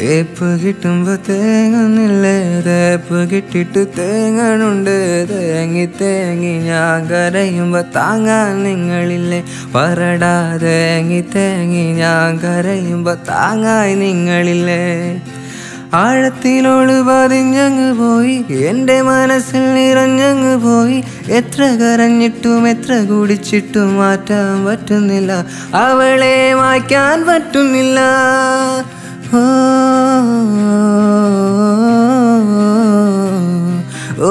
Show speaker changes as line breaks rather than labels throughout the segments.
തേപ്പ് കിട്ടുമ്പോ തേങ്ങുന്നില്ലേ തേപ്പ് കിട്ടിട്ട് തേങ്ങണുണ്ട് തേങ്ങി തേങ്ങി ഞാൻ കരയുമ്പോ താങ്ങാൻ നിങ്ങളില്ലേ പറടാ തേങ്ങി തേങ്ങി ഞാൻ കരയുമ്പോ താങ്ങായി നിങ്ങളില്ലേ ആഴത്തിലോട് പതിഞ്ഞങ്ങ് പോയി എൻ്റെ മനസ്സിൽ നിറഞ്ഞങ്ങ് പോയി എത്ര കരഞ്ഞിട്ടും എത്ര കുടിച്ചിട്ടും മാറ്റാൻ പറ്റുന്നില്ല അവളെ മായ്ക്കാൻ പറ്റുന്നില്ല ഓ ഓ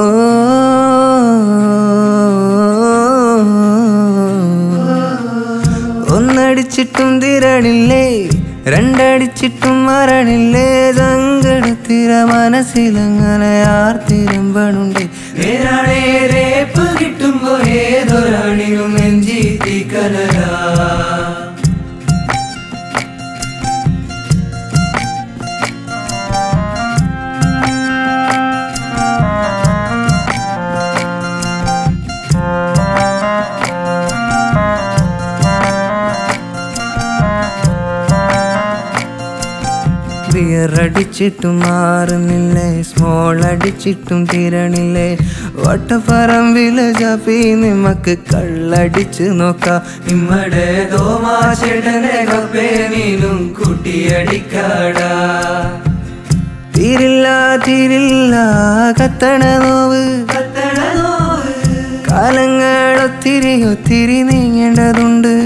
ഒന്നടിച്ചിട്ടും തിരണില്ലേ രണ്ടടിച്ചിട്ടും മരണില്ലേ സങ്കടത്തിര മനസ്സിലങ്ങനെ ആർത്തിരമ്പണുണ്ടേ നേരാണേ രേപ്പ് കിട്ടുമ്പോ ഏതൊരാണിനും നെഞ്ചി തീക്കനരാ ബിയറടിച്ചിട്ടും മാറുന്നില്ലേ സ്മോൾ അടിച്ചിട്ടും തിരണില്ലേ വട്ടപ്പറമ്പില് ചപ്പി നിമക്ക് കള്ളടിച്ച് നോക്കാം നിമ്മടെ തോമാചേട്ടനെ കപ്പേ നീനും കുട്ടിയടിക്കാടാ തീരില്ല തീരില്ല കത്തണ നോവ് കത്തണ നോവ് കാലങ്ങൾ ഒത്തിരി ഒത്തിരി നീങ്ങേണ്ടതുണ്ട്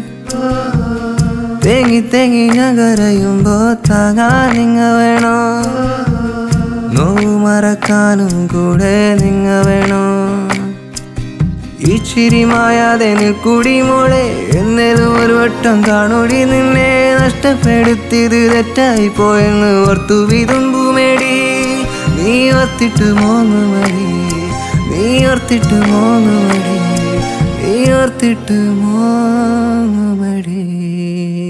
തേങ്ങി തേങ്ങി ഞാൻ കരയുമ്പോ താങ്ങാൻ നിങ്ങ വേണോ നോവ് മറക്കാനും കൂടെ നിങ്ങ വേണോ ഈ ചിരി മായാതെ നിൽക്കൂടി മോളെ എന്നേലും ഒരു വട്ടം കാണൂടി നിന്നെ നഷ്ടപ്പെടുത്തിയത് തെറ്റായി പോയെന്ന് ഓർത്തു വിതുമ്പുമേടി നീ ഓർത്തിട്ട് മോന്ന് മടി നീ ഓർത്തിട്ട് മോന്ന് മടി നീ ഓർത്തിട്ട് മോന്ന് മടി